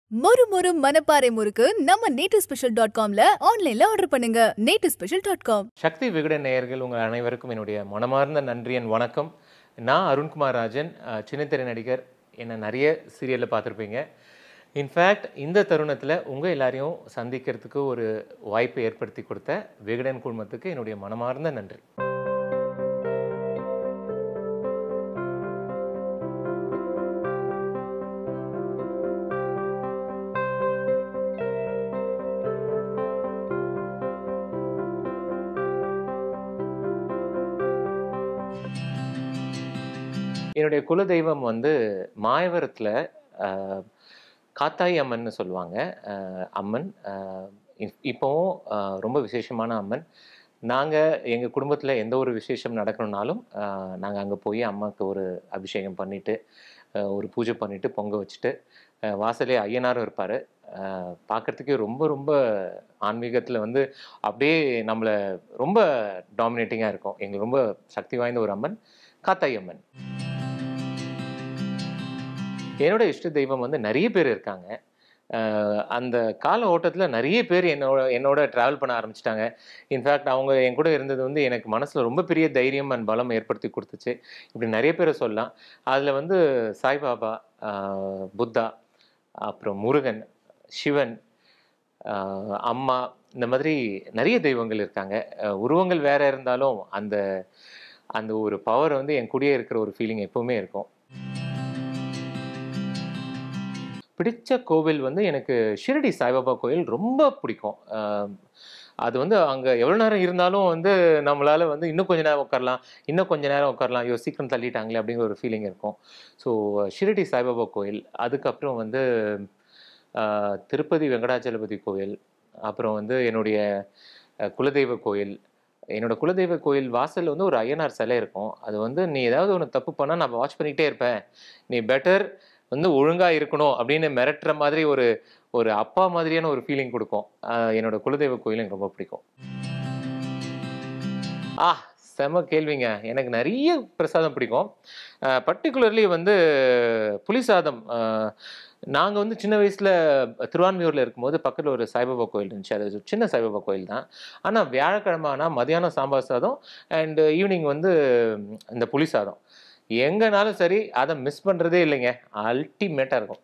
மொறு மொறு மனப்பாறை முறுக்கு நம்ம நேட்டு ஸ்பெஷல் டாட் காம்ல ஆன்லைன்ல ஆர்டர் பண்ணுங்க நேட்டு special dot com Sakthi Vikatan நேயர்கள் உங்கள் அனைவருக்கும் என்னுடைய மனமார்ந்த நன்றி என் வணக்கம் நான் அருண்குமார் ராஜன் அஹ், சின்னத்திரை நடிகர் என்னை நிறைய சீரியலில் பார்த்துருப்பீங்க இன்ஃபேக்ட் இந்த தருணத்தில் உங்கள் எல்லாரையும் சந்திக்கிறதுக்கு ஒரு வாய்ப்பை ஏற்படுத்தி கொடுத்த விகடன் குழுமத்துக்கு என்னுடைய மனமார்ந்த நன்றி என்னுடைய குலதெய்வம் வந்து மாயவரத்தில் காத்தாய் அம்மன்னு சொல்லுவாங்க அஹ், அம்மன் அஹ், இப்- இப்போவும் அஹ், ரொம்ப விசேஷமான அம்மன் நாங்கள் எங்கள் குடும்பத்தில் எந்த ஒரு விசேஷம் நடக்கணும்னாலும் நாங்கள் அங்கே போய் அம்மாவுக்கு ஒரு அபிஷேகம் பண்ணிவிட்டு ஒரு பூஜை பண்ணிவிட்டு பொங்க வச்சுட்டு அஹ், வாசலே ஐயனாரும் இருப்பார் பார்க்குறதுக்கே ரொம்ப ரொம்ப ஆன்மீகத்தில் வந்து அப்படியே நம்மளை ரொம்ப டாமினேட்டிங்காக இருக்கும் எங்களுக்கு ரொம்ப சக்தி வாய்ந்த ஒரு அம்மன் காத்தாய் அம்மன் என்னோட இஷ்ட தெய்வம் வந்து நிறைய பேர் இருக்காங்க அஹ் அந்த கால ஓட்டத்தில் நிறைய பேர் என்னோட என்னோட ட்ராவல் பண்ண ஆரம்பிச்சிட்டாங்க இன்ஃபேக்ட் அவங்க என் கூட இருந்தது வந்து எனக்கு மனசில் ரொம்ப பெரிய தைரியம் அண்ட் பலம் ஏற்படுத்தி கொடுத்துச்சு இப்படி நிறைய பேரை சொல்லலாம் அதில் வந்து சாய்பாபா அஹ் புத்தா அப்புறம் முருகன் சிவன் அஹ் அம்மா இந்த மாதிரி நிறைய தெய்வங்கள் இருக்காங்க அஹ் உருவங்கள் வேற இருந்தாலும் அந்த அந்த ஒரு பவர் வந்து என் கூடயே இருக்கிற ஒரு ஃபீலிங் எப்பவுமே இருக்கும் பிடிச்ச கோவில் வந்து எனக்கு ஷிரடி சாய்பாபா கோயில் ரொம்ப பிடிக்கும் ஆம், அது வந்து அங்கே எவ்வளோ நேரம் இருந்தாலும் வந்து நம்மளால் வந்து இன்னும் கொஞ்ச நேரம் உட்காரலாம் இன்னும் கொஞ்ச நேரம் உட்காரலாம் ஐயோ சீக்கிரம் தள்ளிட்டாங்களே அப்படிங்கிற ஒரு ஃபீலிங் இருக்கும் ஸோ ஷிரடி சாய்பாபா கோயில் அதுக்கப்புறம் வந்து ஆ, திருப்பதி வெங்கடாச்சலபதி கோயில் அப்புறம் வந்து என்னுடைய அ, குலதெய்வ கோயில் என்னோட குலதெய்வ கோயில் வாசல்ல வந்து ஒரு ஐயனார் சிலை இருக்கும் அது வந்து நீ ஏதாவது ஒன்று தப்பு பண்ணால் நான் வாட்ச் பண்ணிக்கிட்டே இருப்பேன் நீ பெட்டர் வந்து ஒழுங்கா இருக்கணும் அப்படின்னு மிரட்டுற மாதிரி ஒரு ஒரு அப்பா மாதிரியான ஒரு ஃபீலிங் கொடுக்கும் ஆஹ் என்னோட குலதெய்வ கோயில் எனக்கு ரொம்ப பிடிக்கும் ஆ செம கேள்விங்க எனக்கு நிறைய பிரசாதம் பிடிக்கும் பர்டிகுலர்லி வந்து புளி சாதம் நாங்கள் வந்து சின்ன வயசில் திருவான்மியூரில் இருக்கும்போது பக்கத்தில் ஒரு சாய்பாபா கோயில் இருந்துச்சு அது ஒரு சின்ன சாய்பாபா கோயில் தான் ஆனால் வியாழக்கிழமை ஆனால் மதியானம் சாம்பார் சாதம் அண்டு ஈவினிங் வந்து இந்த புளி சாதம் எங்கனாலும் சரி அதை மிஸ் பண்ணுறதே இல்லைங்க அல்டிமேட்டாக இருக்கும்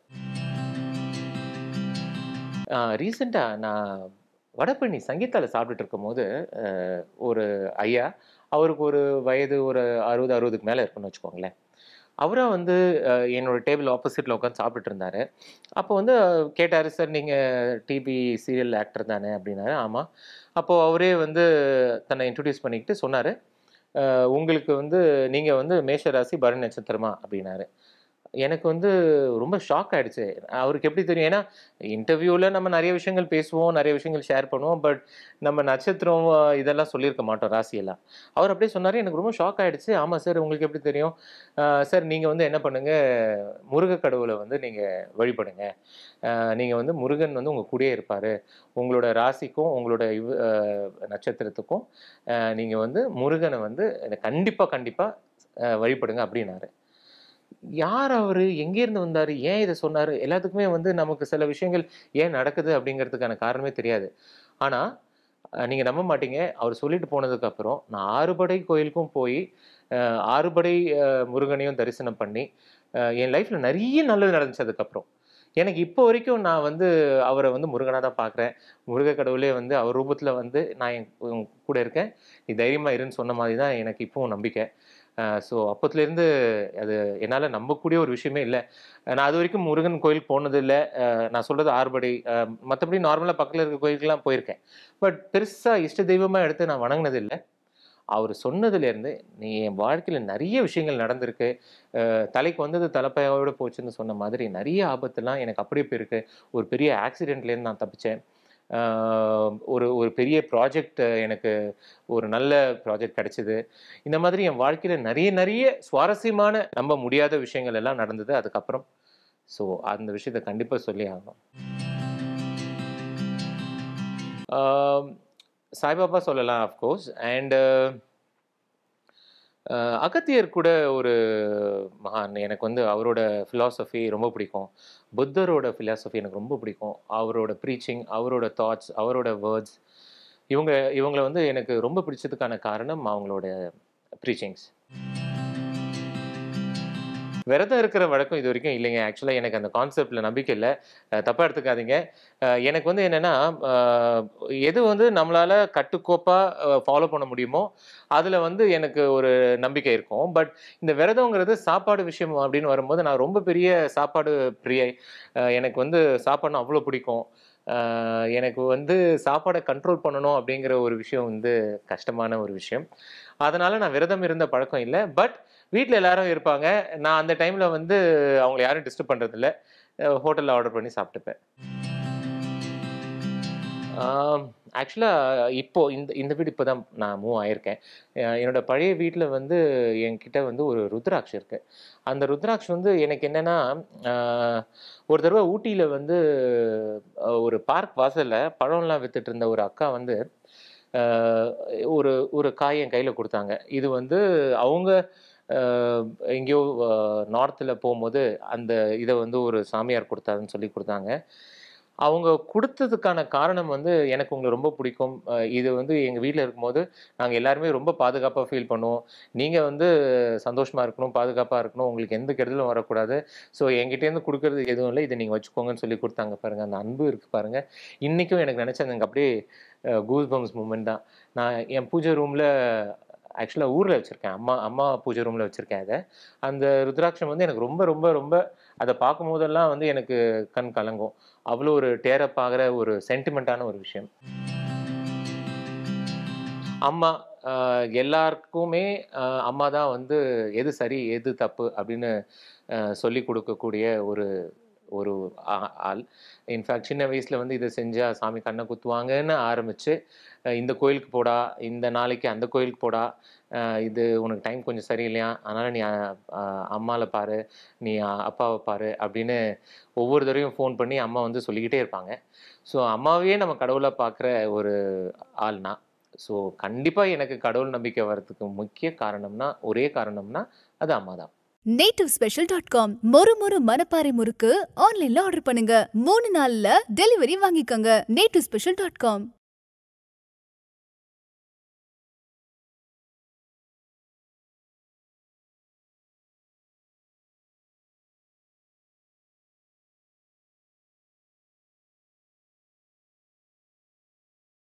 ரீசெண்டாக நான் வடபழனி சங்கீதாவில் சாப்பிட்டுட்டு இருக்கும்போது அஹ், ஒரு ஐயா அவருக்கு ஒரு வயது ஒரு அறுபது அறுபதுக்கு மேலே இருக்குன்னு வச்சுக்கோங்களேன் அவராக வந்து அஹ், என்னோட டேபிள் ஆப்போசிட்டில் உட்காந்து சாப்பிட்டுட்டு இருந்தாரு அப்போ வந்து கேட்டார் சார் நீங்கள் டிவி சீரியல் ஆக்டர் தானே அப்படின்னாரு ஆமாம் அப்போது அவரே வந்து தன்னை இன்ட்ரடியூஸ் பண்ணிக்கிட்டு சொன்னார் உங்களுக்கு வந்து நீங்கள் வந்து மேஷ ராசி பரணி நட்சத்திரமா அப்படின்னாரு எனக்கு வந்து ரொம்ப ஷாக் ஆயிடுச்சு அவருக்கு எப்படி தெரியும் ஏன்னா இன்டர்வியூவில் நம்ம நிறைய விஷயங்கள் பேசுவோம் நிறைய விஷயங்கள் ஷேர் பண்ணுவோம் பட் நம்ம நட்சத்திரம் அஹ், இதெல்லாம் சொல்லியிருக்க மாட்டோம் ராசியெல்லாம் அவர் அப்படியே சொன்னார் எனக்கு ரொம்ப ஷாக் ஆயிடுச்சு ஆமாம் சார் உங்களுக்கு எப்படி தெரியும் அஹ், சார் நீங்கள் வந்து என்ன பண்ணுங்க முருக கடவுளை வந்து நீங்கள் வழிபடுங்க நீங்கள் வந்து முருகன் வந்து உங்கள் கூடயே இருப்பார் உங்களோட ராசிக்கும் உங்களோட இவ் அஹ், நட்சத்திரத்துக்கும் நீங்கள் வந்து முருகனை வந்து கண்டிப்பாக கண்டிப்பாக வழிபடுங்க அப்படின்னாரு யார் அவர் எங்கேருந்து வந்தார் ஏன் இதை சொன்னார் எல்லாத்துக்குமே வந்து நமக்கு சில விஷயங்கள் ஏன் நடக்குது அப்படிங்கிறதுக்கான காரணமே தெரியாது ஆனால் நீங்கள் நம்ப மாட்டீங்க அவர் சொல்லிட்டு போனதுக்கப்புறம் நான் ஆறுபடை கோயிலுக்கும் போய் அஹ், ஆறுபடை அஹ், முருகனையும் தரிசனம் பண்ணி அஹ், என் லைஃப்பில் நிறைய நல்லது நடந்துச்சு அதுக்கப்புறம் எனக்கு இப்போ வரைக்கும் நான் வந்து அவரை வந்து முருகனாக தான் பார்க்குறேன் முருக கடவுளே வந்து அவர் ரூபத்தில் வந்து நான் என் உன் கூட இருக்கேன் நீ தைரியமாக இருன்னு சொன்ன மாதிரி தான் எனக்கு இப்போவும் நம்பிக்கை ஸோ அப்போத்துலேருந்து அது என்னால் நம்பக்கூடிய ஒரு விஷயமே இல்லை நான் அது வரைக்கும் முருகன் கோயிலுக்கு போனது இல்லை நான் சொல்கிறது ஆறுபடை மற்றபடி நார்மலாக பக்கத்தில் இருக்க கோயிலுக்கெல்லாம் போயிருக்கேன் பட் பெருசாக இஷ்ட தெய்வமாக எடுத்து நான் வணங்கினது இல்லை அவர் சொன்னதுலேருந்து நீ என் வாழ்க்கையில் நிறைய விஷயங்கள் நடந்திருக்கு அஹ் தலைக்கு வந்தது தலைப்பையோட போச்சுன்னு சொன்ன மாதிரி நிறைய ஆபத்துலாம் எனக்கு அப்படியே போயிருக்கு ஒரு பெரிய ஆக்சிடென்ட்லேருந்து நான் தப்பிச்சேன் ஆஹ் ஒரு ஒரு பெரிய ப்ராஜெக்ட் எனக்கு ஒரு நல்ல ப்ராஜெக்ட் கிடைச்சிது இந்த மாதிரி என் வாழ்க்கையில் நிறைய நிறைய சுவாரஸ்யமான நம்ப முடியாத விஷயங்கள் எல்லாம் நடந்தது அதுக்கப்புறம் ஸோ அந்த விஷயத்த கண்டிப்பாக சொல்லி ஆகணும் ஆம், சாய்பாபா சொல்லலாம் அஃப்கோர்ஸ் அண்டு அஹ் அகத்தியர் கூட ஒரு மகான் எனக்கு வந்து அவரோட ஃபிலாசபி ரொம்ப பிடிக்கும் புத்தரோட ஃபிலாசபி எனக்கு ரொம்ப பிடிக்கும் அவரோட ப்ரீச்சிங் அவரோட தாட்ஸ் அவரோட வேர்ட்ஸ் இவங்க இவங்கள வந்து எனக்கு ரொம்ப பிடிச்சதுக்கான காரணம் அவங்களோட ப்ரீச்சிங்ஸ் விரதம் இருக்கிற வழக்கம் இது வரைக்கும் இல்லைங்க ஆக்சுவலாக எனக்கு அந்த கான்செப்டில் நம்பிக்கை இல்லை தப்பாக எடுத்துக்காதீங்க அஹ் எனக்கு வந்து என்னென்னா எது வந்து நம்மளால் கட்டுக்கோப்பாக ஃபாலோ பண்ண முடியுமோ அதில் வந்து எனக்கு ஒரு நம்பிக்கை இருக்கும் பட் இந்த விரதங்கிறது சாப்பாடு விஷயம் அப்படின்னு வரும்போது நான் ரொம்ப பெரிய சாப்பாடு பிரியை அஹ் எனக்கு வந்து சாப்பாடுனா அவ்வளோ பிடிக்கும் அஹ் எனக்கு வந்து சாப்பாடை கண்ட்ரோல் பண்ணணும் அப்படிங்கிற ஒரு விஷயம் வந்து கஷ்டமான ஒரு விஷயம் அதனால நான் விரதம் இருந்த பழக்கம் இல்லை பட் வீட்டில் எல்லாரும் இருப்பாங்க நான் அந்த டைமில் வந்து அவங்கள யாரும் டிஸ்டர்ப் பண்ணுறதில்ல ஹோட்டலில் ஆர்டர் பண்ணி சாப்பிட்டுப்பேன் ஆக்சுவலாக இப்போ இந்த இந்த வீடு இப்போ தான் நான் மூவ் ஆயிருக்கேன் அஹ் என்னோட பழைய வீட்டில் வந்து என்கிட்ட வந்து ஒரு ருத்ராட்சம் இருக்கு அந்த ருத்ராட்சம் வந்து எனக்கு என்னன்னா அஹ், ஒரு தடவை ஊட்டியில் வந்து அஹ், ஒரு பார்க் வாசலில் பழம்லாம் வித்துட்டு இருந்த ஒரு அக்கா வந்து அஹ், ஒரு ஒரு காய் என் கையில் கொடுத்தாங்க இது வந்து அவங்க அஹ், எங்கேயோ நார்த்தில் போகும்போது அந்த இதை வந்து ஒரு சாமியார் கொடுத்தாருன்னு சொல்லி கொடுத்தாங்க அவங்க கொடுத்ததுக்கான காரணம் வந்து எனக்கு உங்களை ரொம்ப பிடிக்கும் அஹ் இது வந்து எங்கள் வீட்டில் இருக்கும்போது நாங்கள் எல்லாருமே ரொம்ப பாதுகாப்பாக ஃபீல் பண்ணுவோம் நீங்கள் வந்து சந்தோஷமாக இருக்கணும் பாதுகாப்பாக இருக்கணும் உங்களுக்கு எந்த கெடுதலும் வரக்கூடாது ஸோ என்கிட்டேருந்து கொடுக்கறது எதுவும் இல்லை இதை நீங்கள் வச்சுக்கோங்கன்னு சொல்லி கொடுத்தாங்க பாருங்கள் அந்த அன்பு இருக்குது பாருங்கள் இன்றைக்கும் எனக்கு நினச்சேன் எனக்கு அப்படியே கூஸ் பம்ஸ் மூமெண்ட் தான் நான் என் பூஜை ரூமில் ஆக்சுவலாக ஊரில் வச்சுருக்கேன் அம்மா அம்மா பூஜை ரூமில் வச்சுருக்கேன் அதை அந்த ருத்ராட்சம் வந்து எனக்கு ரொம்ப ரொம்ப ரொம்ப அதை பார்க்கும் போதெல்லாம் வந்து எனக்கு கண் கலங்கும் அவ்வளோ ஒரு டேரப் ஆகிற ஒரு சென்டிமெண்ட்டான ஒரு விஷயம் அம்மா ஆஹ் எல்லாருக்குமே ஆஹ் அம்மா தான் வந்து எது சரி எது தப்பு அப்படின்னு ஆஹ் சொல்லி கொடுக்கக்கூடிய ஒரு ஒரு ஆ- ஆள் இன்ஃபேக்ட் சின்ன வயசில் வந்து இதை செஞ்சால் சாமி கண்ணை குத்துவாங்கன்னு ஆரம்பித்து இந்த கோயிலுக்கு போடா இந்த நாளைக்கு அந்த கோயிலுக்கு போடா ஆஹ் இது உனக்கு டைம் கொஞ்சம் சரியில்லையா அதனால் நீ அம்மாவில் பாரு நீ அ- அப்பாவை பாரு அப்படின்னு ஒவ்வொரு தடவையும் ஃபோன் பண்ணி அம்மா வந்து சொல்லிக்கிட்டே இருப்பாங்க ஸோ அம்மாவையே நம்ம கடவுளாக பார்க்குற ஒரு ஆள்னா ஸோ கண்டிப்பாக எனக்கு கடவுள் நம்பிக்கை வர்றதுக்கு முக்கிய காரணம்னா ஒரே காரணம்னா அது அம்மா தான் நேட்டிவ் ஸ்பெஷல் டாட் காம் மொறு மொறு மனப்பாறை முறுக்கு ஆன்லைன்ல ஆர்டர் பண்ணுங்க மூணு நாள்ல டெலிவரி வாங்கிக்கோங்க நேட்டிவ் ஸ்பெஷல் டாட் காம்